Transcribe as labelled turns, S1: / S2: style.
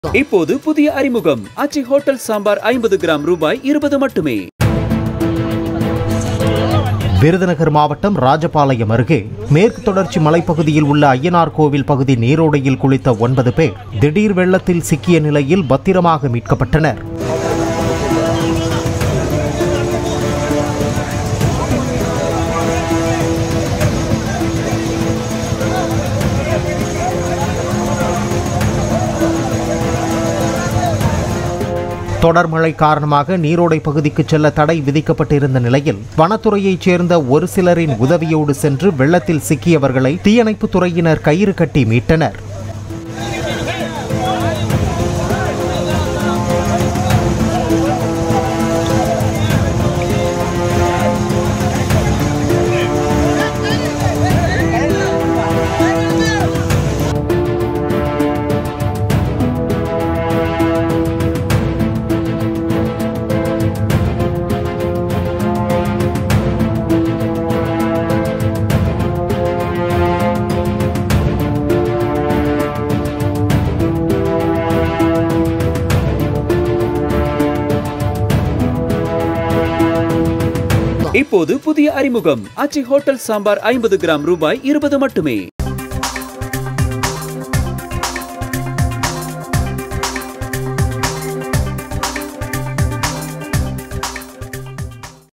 S1: இப்போது புதிய அறிமுகம் அச்சி ஹோட்டல் சாம்பார் ஐம்பது கிராம் ரூபாய் இருபது மட்டுமே
S2: விருதுநகர் மாவட்டம் ராஜபாளையம் அருகே மேற்கு தொடர்ச்சி மலைப்பகுதியில் உள்ள ஐயனார் கோவில் பகுதி நீரோடையில் குளித்த ஒன்பது பேர் திடீர் வெள்ளத்தில் சிக்கிய நிலையில் பத்திரமாக மீட்கப்பட்டனர் தொடர் மழை காரணமாக நீரோடை பகுதிக்கு செல்ல தடை விதிக்கப்பட்டிருந்த நிலையில் வனத்துறையைச் சேர்ந்த ஒரு சிலரின் உதவியோடு சென்று வெள்ளத்தில் சிக்கியவர்களை தீயணைப்புத் துறையினர் கயிறு கட்டி மீட்டனர்
S1: இப்போது புதிய அறிமுகம் அச்சி ஹோட்டல் சாம்பார் ஐம்பது கிராம் ரூபாய் இருபது மட்டுமே